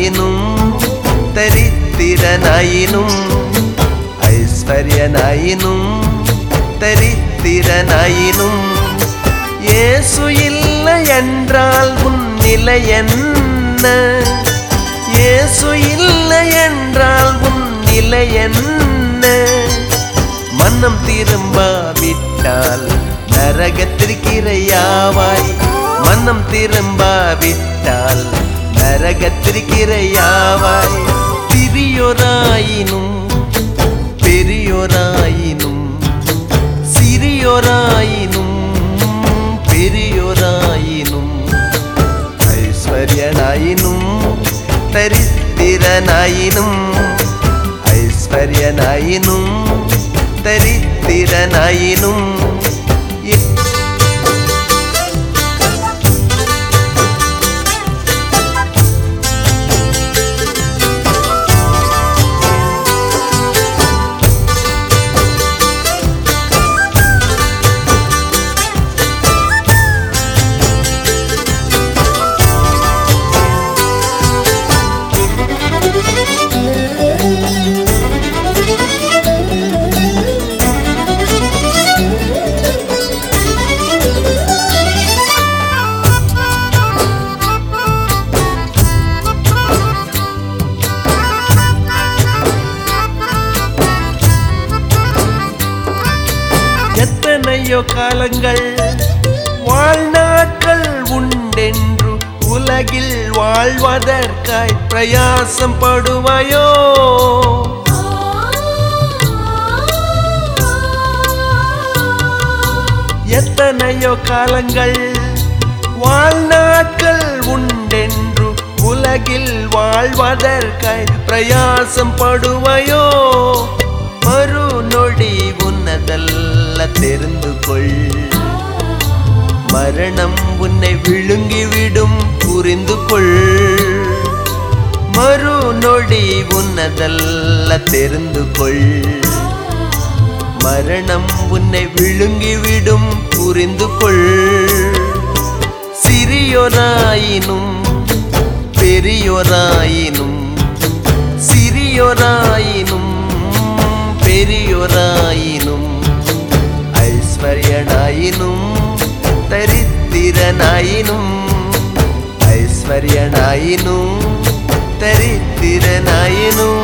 ദരിദ്രനായിനും ദരിദ്രനായിനും ഐശ്വര്യനായിനും ദരിദ്രനായിനും இயேசு இல்லை என்றால் உன் நிலை என்ன இயேசு இல்லை என்றால் உன் நிலை என்ன மனம் திரும்பாவிட்டால் நரகத்திற்கிரையாவாய் மனம் திரும்பாவிட்டால் நரகத்திற்கிரையாவாய் சிறியோராயினும் பெரியோராயினும் சிறியோராயினும் பெரியோராயினும் ஐஸ்வர்யனாயினும் தரித்திரனாயினும் ஐஸ்வர்யனாயினும் தரித்திரனாயினும் எ- எத்தனையோ காலங்கள் வாழ்நாட்கள் உண்டென்று உலகில் வாழ்வதற்காய் பிரயாசம் படுவாயோ எத்தனையோ காலங்கள் வாழ்நாட்கள் உண்டென்று உலகில் வாழ்வதற்காய் பிரயாசம் படுவாயோ மறு நொடி உன்னதல்ல தெரிந்து கொள் மரணம் உன்னை விழுங்கிவிடும் புரிந்து கொள் மறு நொடி உன்னதல்ல தெரிந்து கொள் மரணம் உன்னை விழுங்கிவிடும் புரிந்து கொள் சிறியோராயினும் பெரியோராயினும் சிறியோராயினும் பெரியோராயினும் ஐஸ்வர்யனாயினும் தரித்திரனாயினும் ஐஸ்வர்யனாயினும் தரித்திரனாயினும்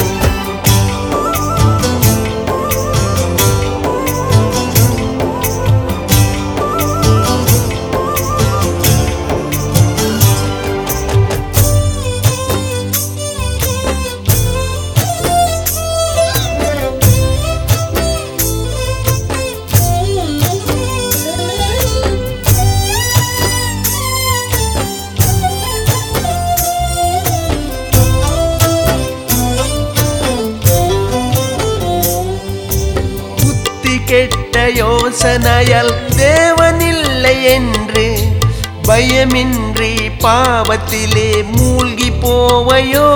புத்தி கெட்ட யோசனையால் தேவனில்லை என்று பயமின்றி பாவத்திலே மூழ்கி போவையோ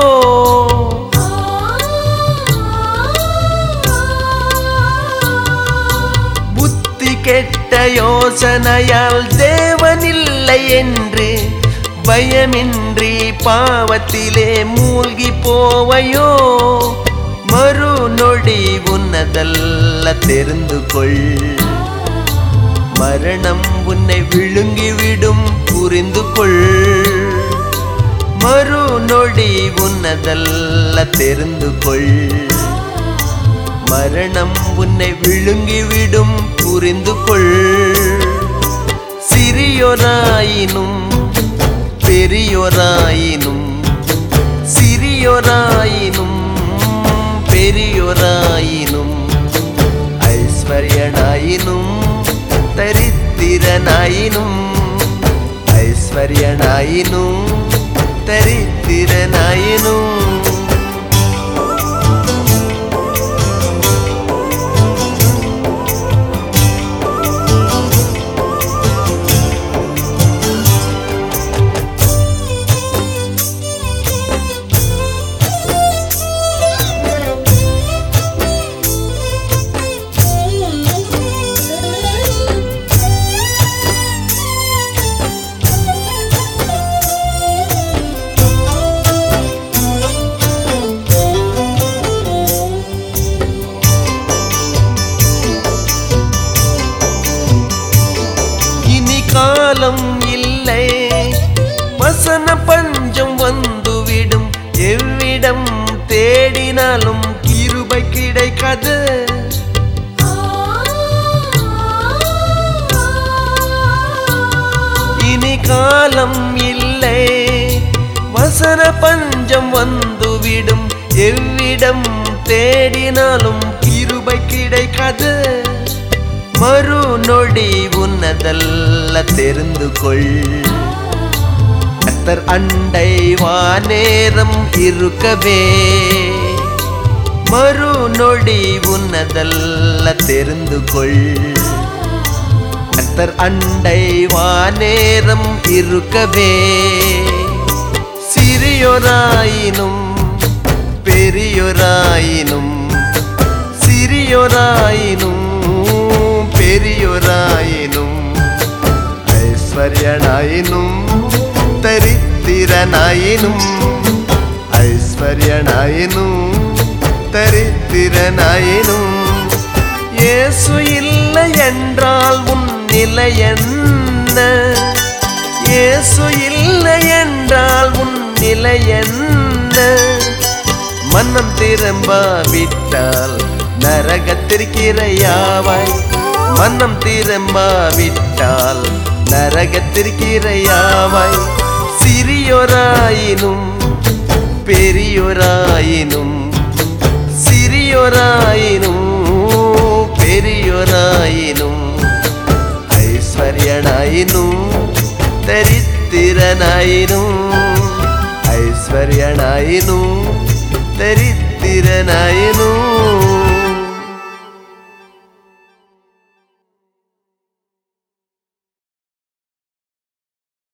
புத்தி கெட்ட யோசனையால் தேவனில்லை என்று பயமின்றி பாவத்திலே மூழ்கி போவையோ மறு நொடி உன்னதல்ல தெரிந்து கொள் மரணம் உன்னை விழுங்கிவிடும் புரிந்து கொள் மறு நொடி உன்னதல்ல தெரிந்து கொள் மரணம் உன்னை விழுங்கிவிடும் புரிந்து கொள் சிறியோராயினும் பெரியோராயினும் சிறியோராயினும் பெரியோராயினும் ஐஸ்வர்யனாயினும் தரித்திரனாயினும் ஐஸ்வர்யனாயினும் தரித்திரனாயினும் காலம் இல்லை வசன பஞ்சம் வந்துவிடும் எவ்விடம் தேடினாலும் கிருபை கிடைக்காது இனி காலம் இல்லை வசன பஞ்சம் வந்துவிடும் எவ்விடம் தேடினாலும் கிருபை கிடைக்காது மறு நொடி உன்னதல்ல தெரிந்து கொள் கத்தர் அண்டை வானேரம் இருக்கவே மறு நொடி உன்னதல்ல தெரிந்து கொள் கத்தர் அண்டை வானேரம் இருக்கவே சிறியோராயினும் பெரியோராயினும் சிறியோராயினும் பெரியோராயினும் ஐஸ்வர்யனாயினும் தரித்திரனாயினும் ஐஸ்வர்யனாயினும் தரித்திரனாயினும் இயேசு இல்லை என்றால் உன் நிலை என்ன இயேசு இல்லை என்றால் உன் நிலை என்ன மன்னம் திரும்பாவிட்டால் நரகத்திற்கிரையாவாய் மன்னம் திரும்பாவிட்டால் நரகத்திற்கிரையாவாய் சிறியோராயினும் பெரியோராயினும் சிறியோராயினும் பெரியோராயினும் ஐஸ்வர்யனாயினும் தரித்திரனாயினும் ஐஸ்வர்யனாயினும் தரித்திரனாயினும்